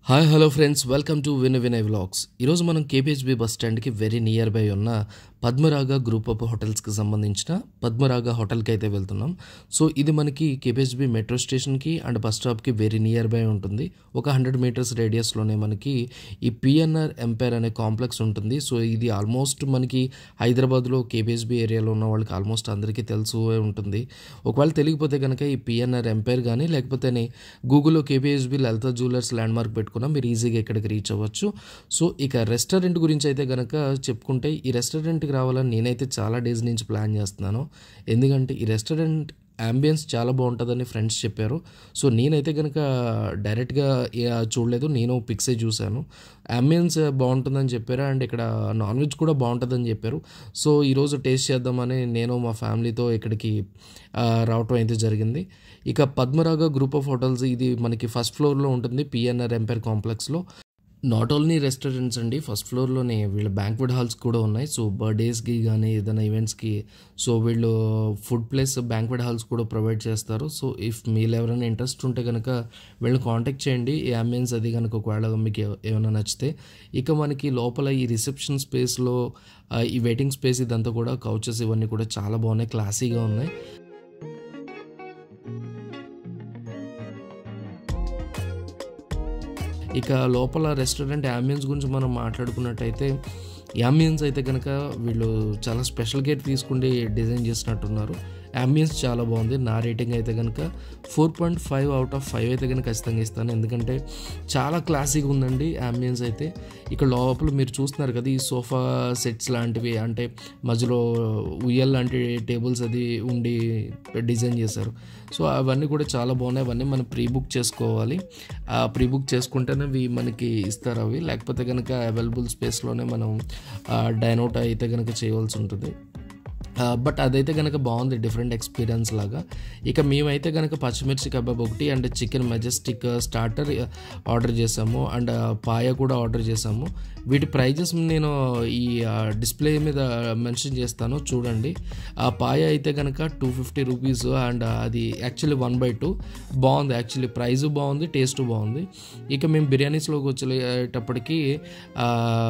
hi hello friends welcome to విన్ Vinay vlogs ఈరోజు మనం కేపీహెచ్బి బస్ స్టాండ్కి వెరీ నియర్ బై ఉన్న పద్మరాగ గ్రూప్ ఆఫ్ హోటల్స్కి సంబంధించిన పద్మరాగ హోటల్కి అయితే వెళ్తున్నాం సో ఇది మనకి కేపీహెచ్బి మెట్రో స్టేషన్కి అండ్ బస్ స్టాప్కి వెరీ నియర్ బై ఉంటుంది ఒక హండ్రెడ్ మీటర్స్ రేడియస్లోనే మనకి ఈ పిఎన్ఆర్ ఎంపైర్ అనే కాంప్లెక్స్ ఉంటుంది సో ఇది ఆల్మోస్ట్ మనకి హైదరాబాద్లో కేపీహెచ్బి ఏరియాలో ఉన్న వాళ్ళకి ఆల్మోస్ట్ అందరికీ తెలుసు ఉంటుంది ఒకవేళ తెలియకపోతే కనుక ఈ పిఎన్ఆర్ ఎంపైర్ కానీ లేకపోతే గూగుల్లో KPHB Lalitha jewellers landmark పెట్టుకున్నా మీరు ఈజీగా ఇక్కడికి రీచ్ అవ్వచ్చు సో ఇక రెస్టారెంట్ గురించి అయితే కనుక చెప్పుకుంటే ఈ రెస్టారెంట్కి రావాలని నేనైతే చాలా డేస్ నుంచి ప్లాన్ చేస్తున్నాను ఎందుకంటే ఈ రెస్టారెంట్ అంబియన్స్ చాలా బాగుంటుందని ఫ్రెండ్స్ చెప్పారు సో నేనైతే కనుక డైరెక్ట్గా ఏ- చూడలేదు నేను పిక్సే చూశాను అంబియన్స్ బాగుంటుందని చెప్పారు అండ్ ఇక్కడ నాన్ వెజ్ కూడా బాగుంటుందని చెప్పారు సో ఈరోజు టేస్ట్ చేద్దామని నేను మా ఫ్యామిలీతో ఇక్కడికి ఆ, రావటం అయితే జరిగింది ఇక పద్మరాగ గ్రూప్ ఆఫ్ హోటల్స్ ఇది మనకి ఫస్ట్ ఫ్లోర్లో ఉంటుంది పిఎన్ఆర్ ఎంపైర్ కాంప్లెక్స్లో నాట్ ఓన్లీ రెస్టారెంట్స్ అండి ఫస్ట్ ఫ్లోర్లోనే వీళ్ళ బ్యాంక్వెట్ హాల్స్ కూడా ఉన్నాయి సో బర్త్డేస్కి కానీ ఏదైనా ఈవెంట్స్కి సో వీళ్ళు ఫుడ్ ప్లస్ బ్యాంక్వెట్ హాల్స్ కూడా ప్రొవైడ్ చేస్తారు సో ఇఫ్ మీరు ఎవరైనా ఇంట్రెస్ట్ ఉంటే కనుక వీళ్ళని కాంటాక్ట్ చేయండి ఈ అంబియన్స్ అది కనుక ఒకవేళ మీకు ఏ- ఏమైనా నచ్చితే ఇక మనకి లోపల ఈ రిసెప్షన్ స్పేస్లో ఈ వెయిటింగ్ స్పేస్ ఇదంతా కూడా కౌచెస్ ఇవన్నీ కూడా చాలా బాగున్నాయి క్లాసీగా ఉన్నాయి ఇక లోపల రెస్టారెంట్ అంబియన్స్ గురించి మనం మాట్లాడుకున్నట్టయితే అంబియన్స్ అయితే కనుక వీళ్ళు చాలా స్పెషల్ కేర్ తీసుకుండి డిజైన్ చేసినట్టున్నారు అంబియన్స్ చాలా బాగుంది నా రేటింగ్ అయితే కనుక four point five out of five అయితే కనుక ఖచ్చితంగా ఇస్తాను ఎందుకంటే చాలా క్లాసిక్ ఉందండి అంబియన్స్ అయితే ఇక్కడ లోపల మీరు చూస్తున్నారు కదా ఈ సోఫా సెట్స్ లాంటివి అంటే మధ్యలో ఉయ్యల్ లాంటి టేబుల్స్ అది ఉండి డిజైన్ చేశారు సో అవన్నీ కూడా చాలా బాగున్నాయి అవన్నీ మనం ప్రీ బుక్ చేసుకోవాలి ఆ ప్రీ బుక్ చేసుకుంటేనే అవి మనకి ఇస్తారు అవి లేకపోతే కనుక అవైలబుల్ స్పేస్లోనే మనం డైనౌట్ అయితే కనుక చేయవలసి ఉంటుంది బట్ అదైతే కనుక బాగుంది డిఫరెంట్ ఎక్స్పీరియన్స్ లాగా ఇక మేమైతే కనుక పచ్చిమిర్చి కబాబ్ ఒకటి and chicken majestic starter order చేసాము అండ్ పాయ కూడా ఆర్డర్ చేసాము వీటి ప్రైజెస్ నేను ఈ డిస్ప్లే మీద మెన్షన్ చేస్తాను చూడండి ఆ పాయ అయితే కనుక టూ ఫిఫ్టీ రూపీస్ అండ్ అది యాక్చువల్లీ వన్ బై టూ బాగుంది యాక్చువల్లీ ప్రైస్ బాగుంది టేస్ట్ బాగుంది ఇక మేము బిర్యానీస్లోకి వచ్చేటప్పటికి ఆ,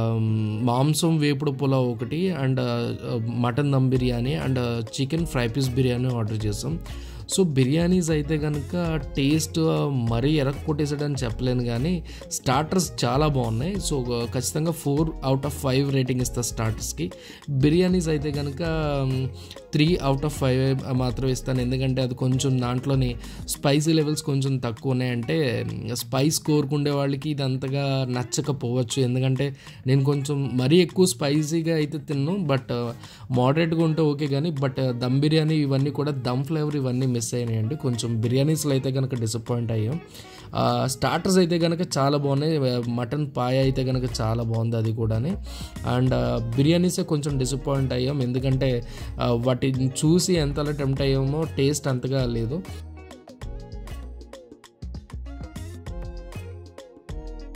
మాంసం వేపుడు పులావ్ ఒకటి and mutton dum biryani and chicken fry piece biryani order చేసాం సో బిర్యానీస్ అయితే కనుక టేస్ట్ మరీ ఎరక్ కొట్టేసాడని చెప్పలేను కానీ స్టార్టర్స్ చాలా బాగున్నాయి సో ఖచ్చితంగా four out of five rating ఇస్తా స్టార్టర్స్కి బిర్యానీస్ అయితే కనుక త్రీ అవుట్ ఆఫ్ ఫైవ్ మాత్రం ఇస్తాను ఎందుకంటే అది కొంచెం దాంట్లోని స్పైసీ లెవెల్స్ కొంచెం తక్కువ ఉన్నాయంటే స్పైస్ కోరుకుండే వాళ్ళకి ఇది అంతగా నచ్చకపోవచ్చు ఎందుకంటే నేను కొంచెం మరీ ఎక్కువ స్పైసీగా అయితే తిన్ను బట్ మోడరేట్గా ఉంటే ఓకే కానీ బట్ దమ్ బిర్యానీ ఇవన్నీ కూడా దమ్ ఫ్లేవర్ ఇవన్నీ మిస్ అయినాయండి కొంచెం బిర్యానీస్లో అయితే కనుక డిసప్పాయింట్ అయ్యాం స్టార్టర్స్ అయితే కనుక చాలా బాగున్నాయి మటన్ పాయ అయితే కనుక చాలా బాగుంది అది కూడాని అండ్ బిర్యానీసే కొంచెం డిసప్పాయింట్ అయ్యాం ఎందుకంటే ఆ, వాటిని చూసి ఎంతలా టెంప్ట్ అయ్యామో టేస్ట్ అంతగా లేదు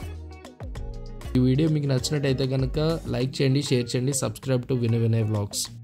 ఈ వీడియో మీకు నచ్చినట్టయితే కనుక లైక్ చేయండి షేర్ చేయండి subscribe to Vinay Vinay vlogs